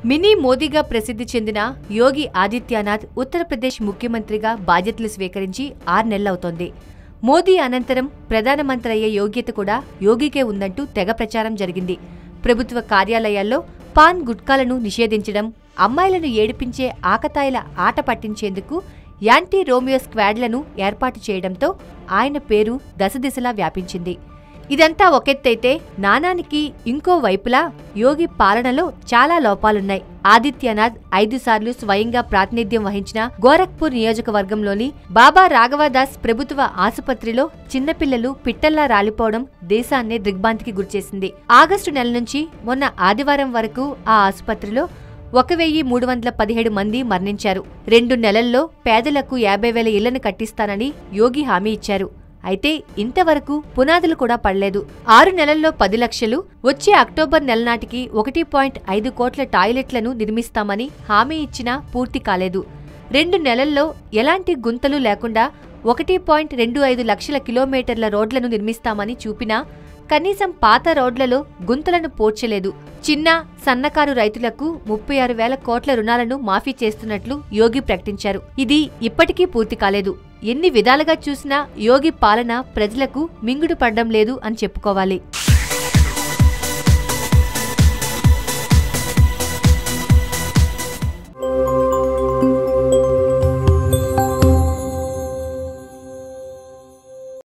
mini మోదీగా ప్రసిద్ధి చెందిన యోగి ఆదిత్యనాథ్ ఉత్తరప్రదేశ్ ముఖ్యమంత్రిగా బాధ్యతలు స్వీకరించి ఆరు నెలలవుతోంది మోదీ అనంతరం ప్రధానమంత్రి అయ్యే యోగ్యత కూడా యోగికే ఉందంటూ తెగ ప్రచారం జరిగింది ప్రభుత్వ కార్యాలయాల్లో పాన్ గుట్కాలను నిషేధించడం అమ్మాయిలను ఏడిపించే ఆకతాయిల ఆట పట్టించేందుకు యాంటీ రోమియో స్క్వాడ్లను ఏర్పాటు చేయడంతో ఆయన పేరు దశదిశలా వ్యాపించింది ఇదంతా ఒకెత్తైతే నానానికి ఇంకో వైపులా యోగి పాలనలో చాలా లోపాలున్నాయి ఆదిత్యనాథ్ ఐదుసార్లు స్వయంగా ప్రాతినిధ్యం వహించిన గోరఖ్పూర్ నియోజకవర్గంలోని బాబా రాఘవదాస్ ప్రభుత్వ ఆసుపత్రిలో చిన్నపిల్లలు పిట్టల్లా రాలిపోవడం దేశాన్నే దిగ్భ్రాంతికి గురిచేసింది ఆగస్టు నెల నుంచి మొన్న ఆదివారం వరకు ఆ ఆసుపత్రిలో ఒక వెయ్యి మూడు వందల పదిహేడు మంది మరణించారు రెండు నెలల్లో పేదలకు యాభై వేల ఇళ్లను కట్టిస్తానని యోగి హామీ ఇచ్చారు అయితే ఇంతవరకు పునాదులు కూడా పడలేదు ఆరు నెలల్లో పది లక్షలు వచ్చే అక్టోబర్ నెల నాటికి ఒకటి పాయింట్ ఐదు కోట్ల టాయిలెట్లను నిర్మిస్తామని హామీ ఇచ్చినా పూర్తి కాలేదు రెండు నెలల్లో ఎలాంటి గుంతలు లేకుండా ఒకటి పాయింట్ రెండు ఐదు లక్షల కిలోమీటర్ల రోడ్లను నిర్మిస్తామని చూపినా కనీసం పాత రోడ్లలో గుంతలను పోడ్చలేదు చిన్న సన్నకారు రైతులకు ముప్పై ఆరు వేల కోట్ల రుణాలను మాఫీ చేస్తున్నట్లు యోగి ప్రకటించారు ఇది ఇప్పటికీ పూర్తి కాలేదు ఎన్ని విధాలుగా చూసినా యోగి పాలన ప్రజలకు మింగుడు పడడం లేదు అని చెప్పుకోవాలి